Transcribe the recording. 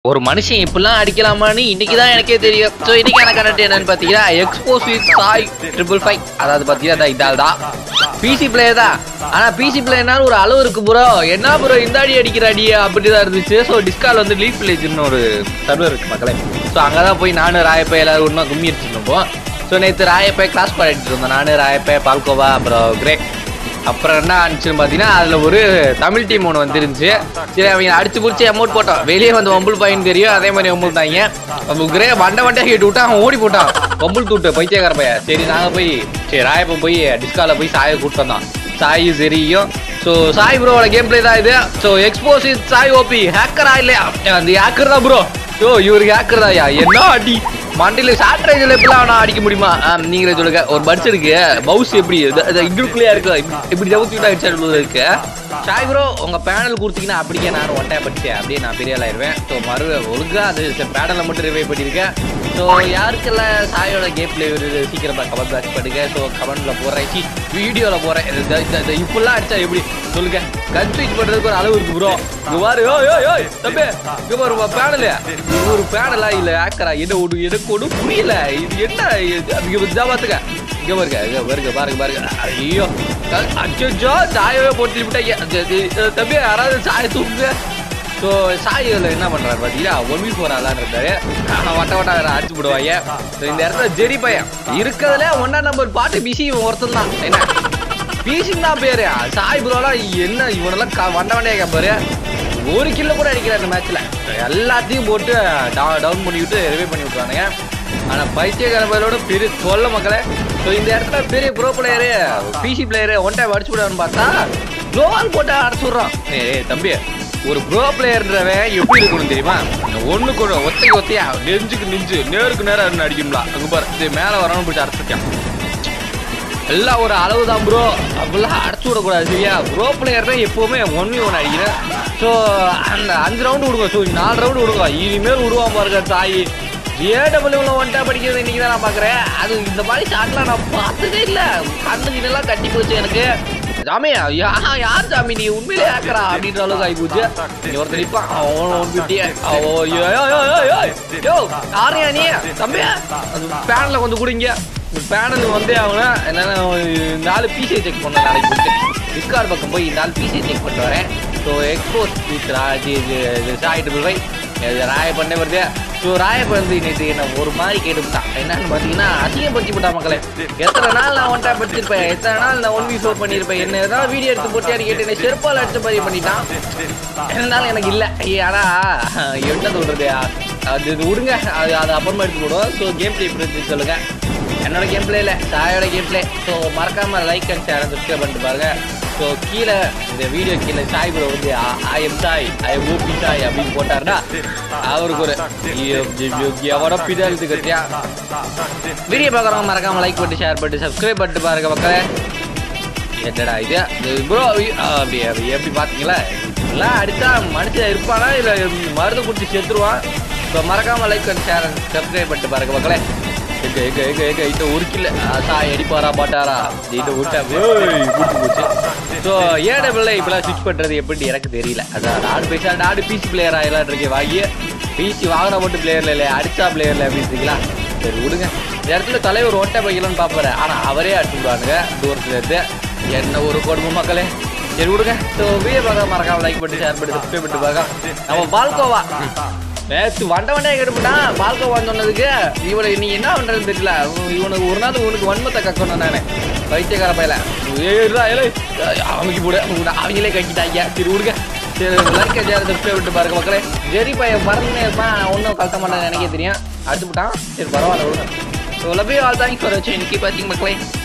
ஒரு மனுஷன் இப்படிலாம் அடிக்கலாமான்னு இன்னைக்கு தான் எனக்கே தெரியும் ஸோ இன்னைக்கான கண்டென்ட் என்னன்னு பார்த்தீங்கன்னா expose with Sai triple five அதாவது பார்த்தீங்கன்னா இதால் தான் பிசி பிளேயர் தான் ஆனால் பிசி பிளேயர்னால ஒரு அளவு இருக்கு ப்ரோ என்ன ப்ரோ இந்த அடி அடிக்கிற அடி அப்படி தான் இருந்துச்சு ஸோ டிஸ்கால் வந்து லீஃப் வில்லேஜ்னு ஒரு சர்வர் இருக்கு மக்களே ஸோ அங்கே தான் போய் நானும் ராயப்பை எல்லாரும் இன்னும் கும்மி அடிச்சுருப்போம் ஸோ நேற்று ராயப்பை கிளாஸ் பாடிட்டு இருந்தோம் நானு ராயப்பை பால்கோவா அப்புறம் கிரே அப்புறம் என்ன ஆனிச்சுன்னு பார்த்தீங்கன்னா அதில் ஒரு தமிழ் டீம் ஒன்று வந்துருந்துச்சு சரி அவங்க அடிச்சு பிடிச்சி அமௌண்ட் போட்டோம் வெளியே வந்து ஒம்புல் பையன் தெரியும் அதே மாதிரி ஒம்புல் தாங்க நம்ம கிரே வண்டை வண்டையாக கேட்டு விட்டா அவன் ஓடி போட்டான் ஒம்புல் தூட்டு பைத்தியக்கார பையன் சரி நாங்கள் போய் சரி ராயப்பன் போய் டிஸ்கால போய் சாயை கூப்பிட்டு வந்தோம் சாய் சரியும் ஸோ சாய் ப்ரோவோட கேம் பிளே தான் இது ஸோ எக்ஸ்போஸ் சாய் ஓபி ஹேக்கரா இல்லையா அந்த ஹேக்கர் தான் ப்ரோ யோ இவருக்கு ஹேக்கர் தான்யா என்ன அடி மண்டியில சாட்ரேஜில் எப்படிலாம் அவனை அடிக்க முடியுமா ஆ, நீங்களே சொல்லுங்க ஒரு பட்ஸ் இருக்கு பவுஸ் எப்படி இங்குக்குள்ளேயா இருக்கு இப்படி தவிர்த்து விட்டா ஹெட்செட் இருக்கு சாய் ப்ரோ உங்க பேனல் கொடுத்தீங்கன்னா அப்படியே நான் ஒன் டைம் படிச்சேன் அப்படியே நான் பெரிய ஆள் ஆயிருவேன் ஸோ மறு ஒழுங்கா அது பேனலை மட்டும் ரிவைவ் பண்ணியிருக்கேன் ஸோ யாருக்கெல்லாம் சாயோட கேம் பிளே சீக்கிரமா கமெண்ட் பாக்ஸ் பண்ணுங்க ஸோ கமெண்ட்ல போடுறேன் சி வீடியோவில் போறேன் இது- இது- இது- இது இப்படிலாம் அடிச்சா எப்படி சொல்லுங்க கன் ஸ்விட்ச் பண்றதுக்கு ஒரு அளவு இருக்கு ப்ரோ இங்க பாரு யோ யோ யோ தம்பி இங்க பாரு பேனல் ஒரு பேனலா இல்ல ஆக்கரா என்ன ஒடு எனக்கு ஒன்றும் புரியல இது என்ன இது- இங்க இதா பாத்துக்க இங்க பாருங்க இங்க பாருங்க பாருங்க பாருங்க ஐயோ அச்சோ சாயவே போட்டு விட்டாங்க அது- அது- தம்பி யாராவது சாய தூக்குங்க ஸோ சாயில் என்ன பண்றாரு பார்த்தீங்கன்னா ஒன் வீக் ஃபோர் ஆளான்னு இருந்தாரு ஆனா வட்ட வட்ட வேற அடிச்சு போடுவாங்க ஸோ இந்த இடத்துல ஜெரி பையன் இருக்கிறதுல ஒன்னா நம்பர் பாட்டு பிசி இவன் ஒருத்தன் தான் என்ன பீசிங் தான் பேரு சாய் ப்ரோலாம் என்ன இவனெல்லாம் க- வண்ட வண்டையா பாரு ஒரு கில்ல கூட அடிக்கல இந்த மேட்ச்ல எல்லாத்தையும் போட்டு டவுன் பண்ணிவிட்டு ரிவே பண்ணி விட்டுறானுங்க ஆனா பைத்தியக்கார பயிலோட பெரிய தொல்லை மக்களே ஸோ இந்த இடத்துல பெரிய pro player PC player one time அடிச்சு விடான்னு பார்த்தா க்ளோவால் போட்டு அடிச்சு விட்றான் ஏய் தம்பி ஒரு ப்ரோ பிளேயர்ன்றவன் எப்படி இருக்கணும் தெரியுமா ஒண்ணு கூட ஒத்தைக்கு ஒத்தையா நெஞ்சுக்கு நெஞ்சு நேருக்கு நேரம் இருந்து அடிக்கணும்ல அங்க பாரு இது மேல வரணும் பிடிச்சி அடிச்சிருக்கேன் எல்லாம் ஒரு அளவு தான் ப்ரோ அப்படிலாம் அடைச்சு விடக்கூடாது சரியா ப்ரோ பிளேயர் தான் எப்போவுமே ஒன் ஒன் அடிக்கிறேன் ஸோ அந்த அஞ்சு ரவுண்டு விடுங்க ஸோ நாலு ரவுண்டு விடுங்க இனிமேல் விடுவான் பாருங்க தாய் ஏடபிள்யூல ஒன்ட்டா படிக்கிறது இன்னைக்கு தான் நான் பார்க்குறேன் அது இந்த மாதிரி ஷாட்லாம் நான் பார்த்ததே இல்லை கண்ணு இதெல்லாம் கட்டி போச்சு எனக்கு சாமி யா யார் சாமி நீ உண்மையிலே ஆக்கறா அப்படின்ற அளவுக்கு ஆகி போச்சு நீ ஒருத்தர் நிற்பான் அவன் ஒன் ஃபிஃப்டியே ஓ யோ யோ யோ யோ யோ யோ யாரையா நீ தம்பி பேனலில் கொஞ்சம் கொடுங்க பேனல் வந்தே ஆகணும் என்னன்னா இந்த ஆள் பிசிஐ செக் பண்ண நாளைக்கு போயிட்டு டிஸ்கார்ட் பக்கம் போய் இந்த ஆள் பிசிஐ செக் பண்ணிட்டு வரேன் ஸோ எக்ஸ்போஸ் வித் ராஜி சாயிட்டு போய் ராய பண்ணே வருது ஸோ ராய வந்து நேற்று என்ன ஒரு மாதிரி கேட்டுவிட்டான் என்னன்னு பார்த்தீங்கன்னா அசிங்கப்படுத்தி விட்டா மக்களே எத்தனை நாள் நான் ஒன்ட்டா படிச்சிருப்பேன் எத்தனை நாள் நான் ஒன் வி ஃபோர் பண்ணியிருப்பேன் என்ன ஏதாவது வீடியோ எடுத்து போட்டியாடி கேட்டு என்ன செருப்பால் அடிச்ச மாதிரி பண்ணிட்டான் இருந்தாலும் எனக்கு இல்லை ஆனா என்ன சொல்றது அது இது விடுங்க அது அது அப்புறமா எடுத்து போடுவோம் ஸோ கேம் பிளே எப்படி இருந்துச்சு சொல்லுங்க என்னோட கேம் பிளே இல்லை சாயோட கேம் பிளே ஸோ மறக்காம லைக் அண்ட் ஷேர் சப்ஸ்கிரைப் பண்ணிட்டு பாருங்க ஸோ கீழே இந்த வீடியோ கீழே சாய் ப்ரோ வந்து I am Sai I am OP Sai அப்படின்னு போட்டாருன்னா அவருக்கு ஒரு எவனோ பிதாலித்து கட்டியா வீடியோ பார்க்குறவங்க மறக்காம லைக் பண்ணிட்டு ஷேர் பண்ணிட்டு சப்ஸ்கிரைப் பண்ணிட்டு பாருங்க மக்களே என்னடா இது ப்ரோ அப்படி அப்படி எப்படி பார்த்தீங்களா எல்லாம் அடிச்சா மனுஷன் இருப்பானா இல்லை மருந்து குடிச்சு செத்துருவான் இப்போ மறக்காம லைக் அண்ட் ஷேர் சப்ஸ்கிரைப் பண்ணிட்டு பாருங்க மக்களே எங்க எங்க எங்க எங்க இந்த ஒரு கில்ல சாய் அடிப்பாரா பாட்டாரா இந்த விட்டா ஏய் குடிச்சு போச்சு ஸோ ஏட பிள்ளை இப்பெல்லாம் ஸ்விட்ச் பண்ணுறது எப்படி எனக்கு தெரியல அதான் நாடு பைசா நாடு பிசி பிளேயர் ஆகலாம் இருக்கேன் வாங்கி பிசி வாங்கினா மட்டும் பிளேயர்ல இல்லை அடிச்சா பிளேயர்ல அப்படின்றீங்களா சரி விடுங்க இந்த இடத்துல தலைவர் ஓட்ட வைக்கலாம்னு பார்ப்பாரு ஆனால் அவரே அடிச்சு விடுவானுங்க தூரத்துல இருந்து என்ன ஒரு கொடுமை மக்களே சரி விடுங்க ஸோ வீடியோ பார்க்க மறக்காம லைக் பண்ணி ஷேர் பண்ணி சப்ஸ்கிரைப் பண்ணிட்டு பார்க்க நம்ம பால்கோவா நேற்று வண்ட வண்டையா கேட்டுப்பட்டான் பால்கோவான்னு சொன்னதுக்கு இவனை நீ என்ன பண்றதுன்னு தெரியல இவன் இவனுக்கு ஒரு நாள் உனக்கு வன்மத்தை கக்கணும் நானே வைத்தியக்கார பையல ஏறா ஏலே அமைக்கி போட அவங்களே கட்டிட்டாங்க சரி விடுங்க சரி லைக் ஷேர் சப்ஸ்கிரைப் பண்ணிட்டு பாருங்க மக்களே சரி பையன் பறந்துனே இருப்பான் ஒன்றும் கலத்த மாட்டேன் எனக்கே தெரியும் அடிச்சு விட்டான் சரி பரவாயில்ல விடுங்க so love you all thanks for வாட்சிங் இன்னைக்கு பார்த்தீங்க மக்களே